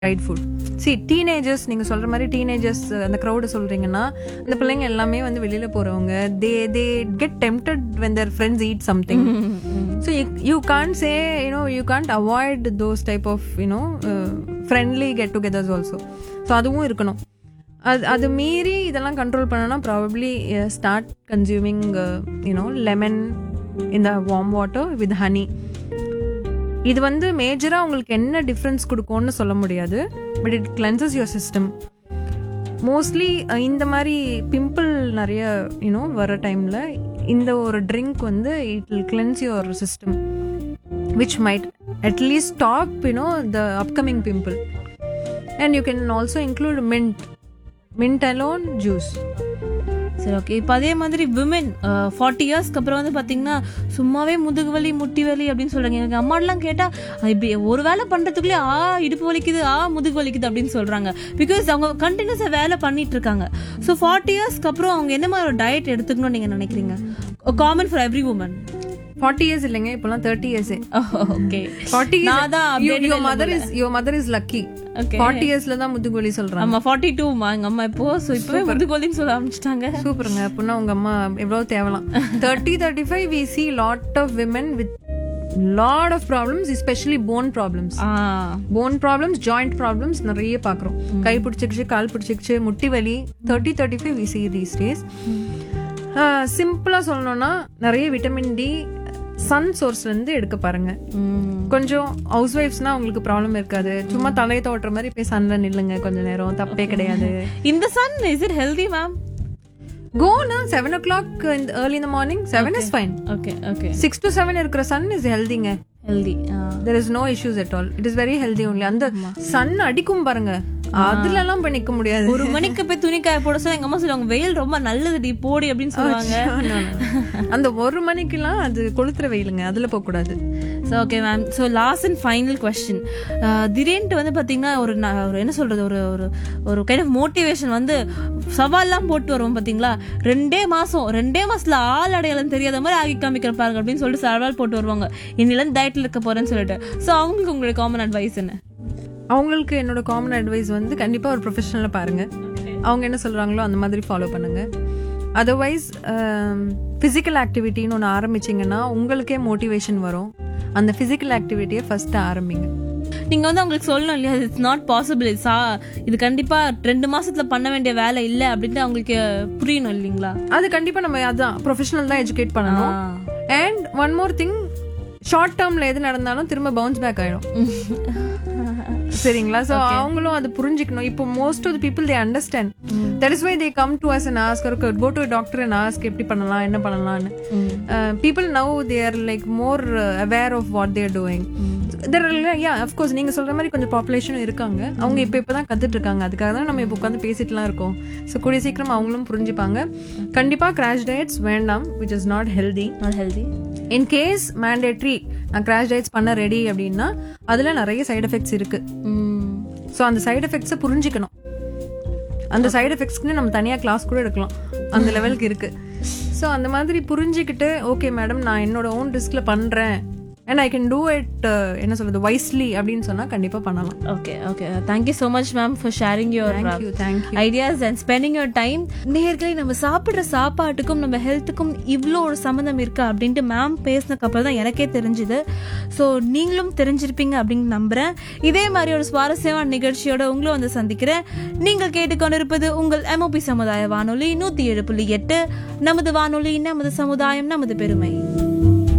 Right foot C teenagers நீங்க சொல்ற மாதிரி டீனேஜர்ஸ் அந்த க்ரௌடு சொல்றீங்கன்னா அந்த பிள்ளைங்க எல்லாமே வந்து வெளியில போறவங்க they they get tempted when their friends eat something so you can't say you know you can't avoid those type of you know friendly get togethers also so அதுவும் இருக்கணும் அது அது மீறி இதெல்லாம் கண்ட்ரோல் பண்ணனா probably start consuming you know lemon இந்த warm water with honey இது வந்து மேஜராக உங்களுக்கு என்ன டிஃப்ரென்ஸ் கொடுக்கும்னு சொல்ல முடியாது but it cleanses your system mostly இந்த மாதிரி பிம்பிள் நிறைய யூனோ வர டைமில் இந்த ஒரு ட்ரிங்க் வந்து it will cleanse your system which might at least stop you know the upcoming pimple and you can also include mint mint alone juice சரி okay இப்போ அதே மாதிரி விமன் ஃபார்ட்டி இயர்ஸ்க்கு அப்புறம் வந்து பார்த்தீங்கன்னா சும்மாவே முதுகு வலி முட்டி வலி அப்படின்னு சொல்றாங்க எங்க அம்மாலாம் கேட்டால் இப்படி ஒரு வேலை பண்ணுறதுக்குள்ளே ஆ இடுப்பு வலிக்குது ஆ முதுகு வலிக்குது அப்படின்னு சொல்றாங்க பிகாஸ் அவங்க கண்டினியூஸாக வேலை பண்ணிட்டு இருக்காங்க ஸோ ஃபார்ட்டி இயர்ஸ்க்கு அப்புறம் அவங்க என்ன மாதிரி ஒரு டயட் எடுத்துக்கணும்னு நீங்கள் நினைக்கிறீங்க common for every woman forty years இல்லைங்க இப்போலாம் தேர்ட்டி இயர்ஸே ஓகே ஃபார்ட்டி நான் தான் updated your mother is your mother is lucky Okay. Forty இயர்ஸ்ல தான் முதுகுவலி சொல்றாங்க ஆமா ஃபார்ட்டி டூமா எங்க அம்மா இப்போ ஸோ இப்போவே முதுகு வலின்னு சொல்ல ஆரம்பிச்சிட்டாங்க சூப்பருங்க அப்படின்னா உங்க அம்மா எவ்வளவு தேவலாம் thirty thirty five we see lot of women with lot of problems especially bone problems ah bone problems joint problems நிறைய பார்க்குறோம் கை பிடிச்சிக்கிச்சு கால் பிடிச்சிக்கிச்சு முட்டி வலி thirty thirty five we see these days சிம்பிளாக சொல்லணும்னா நிறைய விட்டமின் டி சன் சோர்ஸ்லேருந்து எடுக்க பாருங்க ம் கொஞ்சம் ஹவுஸ் ஒய்ஃப்ஸ்னா உங்களுக்கு ப்ராப்ளம் இருக்காது சும்மா தலையை தோட்டுற மாதிரி போய் சன்ல நில்லுங்க கொஞ்ச நேரம் தப்பே கிடையாது இந்த sun is it healthy ma'am gonna seven o'clock early இந்த morning seven is fine okay okay six to seven இருக்கிற சன் இஸ் ஹெல்திங்க healthy there is no issues at all it is very healthy only அந்த sun அடிக்கும் பாருங்க அதுல எல்லாம் போய் நிக்க முடியாது ஒரு மணிக்கு போய் துணி காய போட சொல்ல எங்க அம்மா சொல்லுவாங்க வெயில் ரொம்ப நல்லதுடி போடி அப்படின்னு சொல்லுவாங்க No, no, no. அந்த ஒரு மணிக்கெல்லாம் அது கொளுத்துற வெயிலுங்க அதுல போக கூடாது so okay ma'am so last and final question திடீர்னு வந்து பார்த்தீங்கன்னா ஒரு ந- ஒரு என்ன சொல்றது ஒரு ஒரு ஒரு கைண்ட் ஆஃப் மோட்டிவேஷன் வந்து சவால்லாம் போட்டு வருவோம் பார்த்தீங்களா ரெண்டே மாசம் ரெண்டே மாசத்துல ஆள் அடையாளம் தெரியாத மாதிரி ஆகி காமிக்கிற பாருங்க அப்படின்னு சொல்லிட்டு சவால் போட்டு வருவாங்க இன்னிலேருந்து டயட்ல இருக்க போறேன்னு சொல்லிட்டு ஸோ அவங்களுக்கு உங்களுடைய காமன் அட்வைஸ் என்ன அவங்களுக்கு என்னோட காமன் அட்வைஸ் வந்து கண்டிப்பா ஒரு ப்ரொஃபஷனல பாருங்க அவங்க என்ன சொல்றாங்களோ அந்த மாதிரி ஃபாலோ பண்ணுங்க அதர்வைஸ் ஃபிசிக்கல் ஆக்டிவிட்டின்னு ஒன்று ஆரம்பிச்சிங்கன்னா உங்களுக்கே மோட்டிவேஷன் வரும் அந்த ஃபிசிக்கல் ஆக்டிவிட்டியை ஃபர்ஸ்ட் ஆரம்பிங்க நீங்க வந்து அவங்களுக்கு சொல்லணும் இல்லையா இட்ஸ் நாட் பாசிபிள் சா இது கண்டிப்பா ரெண்டு மாசத்துல பண்ண வேண்டிய வேலை இல்லை அப்படின்ட்டு அவங்களுக்கு புரியணும் இல்லைங்களா அது கண்டிப்பா நம்ம அதான் ப்ரொஃபஷனல் தான் எஜுகேட் பண்ணணும் and one more thing short டேர்ம்ல எது நடந்தாலும் திரும்ப பவுன்ஸ் பேக் ஆயிடும் சரிங்களா சோ அவங்களும் அது புரிஞ்சுக்கணும் இப்போ most of the people they understand that is why they come to us and ask go to doctor and ask எப்படி பண்ணலாம் என்ன பண்ணலாம்னு people now they are like more aware of what they're doing there yeah of course நீங்க சொல்ற மாதிரி கொஞ்சம் பாப்புலேஷனும் இருக்காங்க அவங்க இப்போ இப்போ தான் கத்துட்டு இருக்காங்க அதுக்காக தான் நம்ம இப்போ உட்காந்து பேசிட்டுலாம் இருக்கோம் ஸோ கூடிய சீக்கிரம் அவங்களும் புரிஞ்சுப்பாங்க கண்டிப்பா கிராஷ் டயட்ஸ் வேண்டாம் which is not healthy not healthy in case mandatory நான் கிராஷ் டயட்ஸ் பண்ண ரெடி அப்படின்னா அதுல நிறைய சைடு எஃபெக்ட்ஸ் இருக்கு ஸோ அந்த சைடு எஃபெக்ட்ஸை புரிஞ்சுக்கணும் அந்த சைடு எஃபெக்ட்ஸ்க்கு நம்ம தனியா கிளாஸ் கூட எடுக்கலாம் அந்த லெவலுக்கு இருக்கு ஸோ அந்த மாதிரி புரிஞ்சுக்கிட்டு ஓகே மேடம் நான் என்னோட ஓன் ரிஸ்க்ல பண்றேன் and I can do it என்ன சொல்றது வைஸ்லி அப்படின்னு சொன்னா கண்டிப்பா பண்ணலாம் okay okay thank you so much ma'am for sharing your thank you thank you ideas and spending your time நேர்களை நம்ம சாப்பிட்ற சாப்பாட்டுக்கும் நம்ம ஹெல்த்துக்கும் இவ்வளோ ஒரு சம்மந்தம் இருக்கா அப்படின்ட்டு மேம் பேசினதுக்கு அப்புறம் தான் எனக்கே தெரிஞ்சுது ஸோ நீங்களும் தெரிஞ்சிருப்பீங்க அப்படின்னு நம்புறேன் இதே மாதிரி ஒரு சுவாரஸ்யமான நிகழ்ச்சியோட உங்களும் வந்து சந்திக்கிறேன் நீங்கள் கேட்டுக்கொண்டிருப்பது உங்கள் எம்ஓபி சமுதாய வானொலி நூற்றி ஏழு புள்ளி எட்டு நமது வானொலி நமது சமுதாயம் நமது பெருமை